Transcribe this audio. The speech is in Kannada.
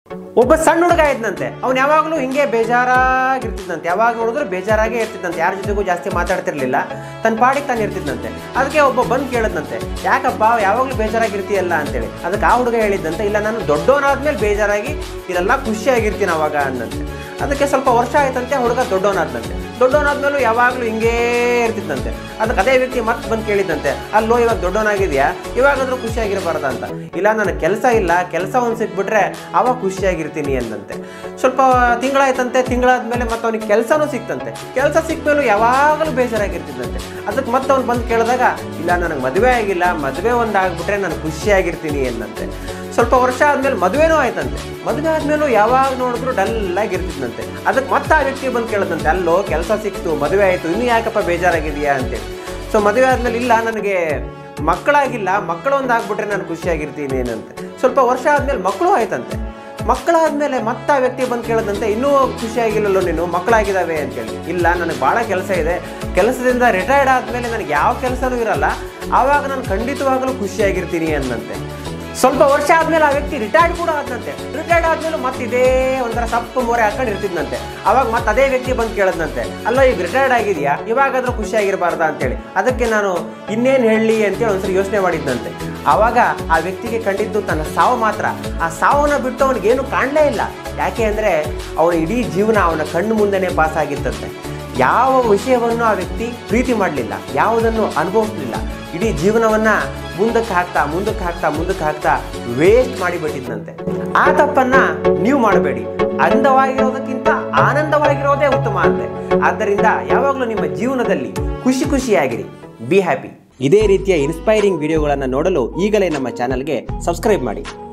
ಒಬ್ಬ ಸಣ್ಣ ಹುಡುಗ ಇದ್ನಂತೆ ಅವ್ನು ಯಾವಾಗಲೂ ಹಿಂಗೆ ಬೇಜಾರಾಗಿರ್ತಿದ್ದಂತೆ ಯಾವಾಗ ನೋಡಿದ್ರು ಬೇಜಾರಾಗೇ ಇರ್ತಿದ್ದಂತೆ ಯಾರ ಜೊತೆಗೂ ಜಾಸ್ತಿ ಮಾತಾಡ್ತಿರ್ಲಿಲ್ಲ ತನ್ನ ಪಾಡಿಗೆ ತಾನು ಇರ್ತಿದ್ದಂತೆ ಅದಕ್ಕೆ ಒಬ್ಬ ಬಂದು ಕೇಳಿದ್ನಂತೆ ಯಾಕಪ್ಪ ಯಾವಾಗಲೂ ಬೇಜಾರಾಗಿರ್ತೀಯಲ್ಲ ಅಂತೇಳಿ ಅದಕ್ಕೆ ಆ ಹುಡುಗ ಹೇಳಿದ್ದಂತೆ ಇಲ್ಲ ನಾನು ದೊಡ್ಡವನಾದ್ಮೇಲೆ ಬೇಜಾರಾಗಿ ಇಲ್ಲೆಲ್ಲ ಖುಷಿಯಾಗಿರ್ತೀನಿ ಅವಾಗ ಅಂದಂತೆ ಅದಕ್ಕೆ ಸ್ವಲ್ಪ ವರ್ಷ ಆಯ್ತಂತೆ ಹುಡುಗ ದೊಡ್ಡವನಾದ್ನಂತೆ ದೊಡ್ಡವನಾದ್ಮೇಲೂ ಯಾವಾಗಲೂ ಹಿಂಗೇ ಇರ್ತಿದ್ದಂತೆ ಅದಕ್ಕೆ ಅದೇ ವ್ಯಕ್ತಿ ಮತ್ತೆ ಬಂದು ಕೇಳಿದ್ದಂತೆ ಅಲ್ಲೋ ಇವಾಗ ದೊಡ್ಡವನಾಗಿದೆಯಾ ಇವಾಗಾದ್ರೂ ಖುಷಿಯಾಗಿರಬಾರ್ದ ಅಂತ ಇಲ್ಲ ನನಗೆ ಕೆಲಸ ಇಲ್ಲ ಕೆಲಸ ಒಂದು ಸಿಕ್ಬಿಟ್ರೆ ಅವಾಗ ಖುಷಿಯಾಗಿರ್ತೀನಿ ಅಂದಂತೆ ಸ್ವಲ್ಪ ತಿಂಗಳಾಯ್ತಂತೆ ತಿಂಗಳಾದ್ಮೇಲೆ ಮತ್ತೆ ಅವನಿಗೆ ಕೆಲಸನೂ ಸಿಕ್ತಂತೆ ಕೆಲಸ ಸಿಕ್ಮೇಲೂ ಯಾವಾಗಲೂ ಬೇಜಾರಾಗಿರ್ತಿದ್ದಂತೆ ಅದಕ್ಕೆ ಮತ್ತೆ ಅವ್ನು ಬಂದು ಕೇಳಿದಾಗ ಇಲ್ಲ ನನಗೆ ಮದುವೆ ಆಗಿಲ್ಲ ಮದುವೆ ಒಂದು ಆಗ್ಬಿಟ್ರೆ ನಾನು ಖುಷಿಯಾಗಿರ್ತೀನಿ ಎಂದಂತೆ ಸ್ವಲ್ಪ ವರ್ಷ ಆದ್ಮೇಲೆ ಮದುವೆನೂ ಆಯ್ತಂತೆ ಮದುವೆ ಆದ್ಮೇಲೂ ಯಾವಾಗ ನೋಡಿದ್ರು ಡಲ್ ಆಗಿರ್ತಿದ್ದಂತೆ ಅದಕ್ಕೆ ಮತ್ತೆ ಆ ವ್ಯಕ್ತಿ ಬಂದು ಕೇಳಿದಂತೆ ಅಲ್ಲೋ ಕೆಲಸ ಸಿಕ್ತು ಮದುವೆ ಆಯಿತು ಇನ್ನೂ ಯಾಕಪ್ಪ ಬೇಜಾರಾಗಿದೆಯಾ ಅಂತೇಳಿ ಸೊ ಮದುವೆ ಆದ್ಮೇಲೆ ಇಲ್ಲ ನನಗೆ ಮಕ್ಕಳಾಗಿಲ್ಲ ಮಕ್ಕಳು ಒಂದು ಆಗ್ಬಿಟ್ರೆ ನಾನು ಖುಷಿಯಾಗಿರ್ತೀನಿ ಏನಂತೆ ಸ್ವಲ್ಪ ವರ್ಷ ಆದ್ಮೇಲೆ ಮಕ್ಕಳು ಆಯ್ತಂತೆ ಮಕ್ಕಳಾದ್ಮೇಲೆ ಮತ್ತೆ ಆ ವ್ಯಕ್ತಿ ಬಂದು ಕೇಳದಂತೆ ಇನ್ನೂ ಖುಷಿಯಾಗಿಲ್ಲಲ್ಲೋ ನೀನು ಮಕ್ಕಳಾಗಿದ್ದಾವೆ ಅಂತೇಳಿ ಇಲ್ಲ ನನಗೆ ಭಾಳ ಕೆಲಸ ಇದೆ ಕೆಲಸದಿಂದ ರಿಟೈರ್ಡ್ ಆದಮೇಲೆ ನನಗೆ ಯಾವ ಕೆಲಸನೂ ಇರಲ್ಲ ಆವಾಗ ನಾನು ಖಂಡಿತವಾಗಲೂ ಖುಷಿಯಾಗಿರ್ತೀನಿ ಅಂದಂತೆ ಸ್ವಲ್ಪ ವರ್ಷ ಆದ್ಮೇಲೆ ಆ ವ್ಯಕ್ತಿ ರಿಟೈರ್ಡ್ ಕೂಡ ಆದ್ನಂತೆ ರಿಟೈರ್ಡ್ ಆದ್ಮೇಲೆ ಮತ್ತೆ ಇದೇ ಒಂಥರ ಸಪ್ಪು ಮೊರೆ ಹಾಕೊಂಡು ಇರ್ತಿದ್ನಂತೆ ಅವಾಗ ಮತ್ತೆ ಅದೇ ವ್ಯಕ್ತಿ ಬಂದು ಕೇಳದ್ನಂತೆ ಅಲ್ಲ ಈಗ ರಿಟೈರ್ಡ್ ಆಗಿದೆಯಾ ಇವಾಗಾದ್ರೂ ಖುಷಿಯಾಗಿರಬಾರ್ದಾ ಅಂತೇಳಿ ಅದಕ್ಕೆ ನಾನು ಇನ್ನೇನು ಹೇಳಲಿ ಅಂತೇಳಿ ಒಂದ್ಸರಿ ಯೋಚನೆ ಮಾಡಿದ್ನಂತೆ ಆವಾಗ ಆ ವ್ಯಕ್ತಿಗೆ ಕಂಡಿದ್ದು ತನ್ನ ಸಾವು ಮಾತ್ರ ಆ ಸಾವನ್ನ ಬಿಟ್ಟು ಅವನಿಗೇನು ಕಾಣಲೇ ಇಲ್ಲ ಯಾಕೆ ಅಂದರೆ ಅವನ ಇಡೀ ಜೀವನ ಅವನ ಕಣ್ಣು ಮುಂದೆನೇ ಪಾಸ್ ಆಗಿತ್ತಂತೆ ಯಾವ ವಿಷಯವನ್ನು ಆ ವ್ಯಕ್ತಿ ಪ್ರೀತಿ ಮಾಡಲಿಲ್ಲ ಯಾವುದನ್ನು ಅನುಭವಿಸಲಿಲ್ಲ ಇಡೀ ಜೀವನವನ್ನ ಮುಂದಕ್ಕೆ ಹಾಕ್ತಾ ಮುಂದಕ್ಕೆ ಹಾಕ್ತಾ ಮುಂದಕ್ಕೆ ಹಾಕ್ತಾ ವೇಸ್ಟ್ ಮಾಡಿಬಿಟ್ಟಿದ್ನಂತೆ ಆ ತಪ್ಪನ್ನ ನೀವು ಮಾಡಬೇಡಿ ಅಂದವಾಗಿರೋದಕ್ಕಿಂತ ಆನಂದವಾಗಿರೋದೇ ಉತ್ತಮ ಅಂತೆ ಆದ್ದರಿಂದ ಯಾವಾಗಲೂ ನಿಮ್ಮ ಜೀವನದಲ್ಲಿ ಖುಷಿ ಖುಷಿಯಾಗಿರಿ ಬಿ ಹ್ಯಾಪಿ ಇದೇ ರೀತಿಯ ಇನ್ಸ್ಪೈರಿಂಗ್ ವಿಡಿಯೋಗಳನ್ನು ನೋಡಲು ಈಗಲೇ ನಮ್ಮ ಚಾನಲ್ಗೆ ಸಬ್ಸ್ಕ್ರೈಬ್ ಮಾಡಿ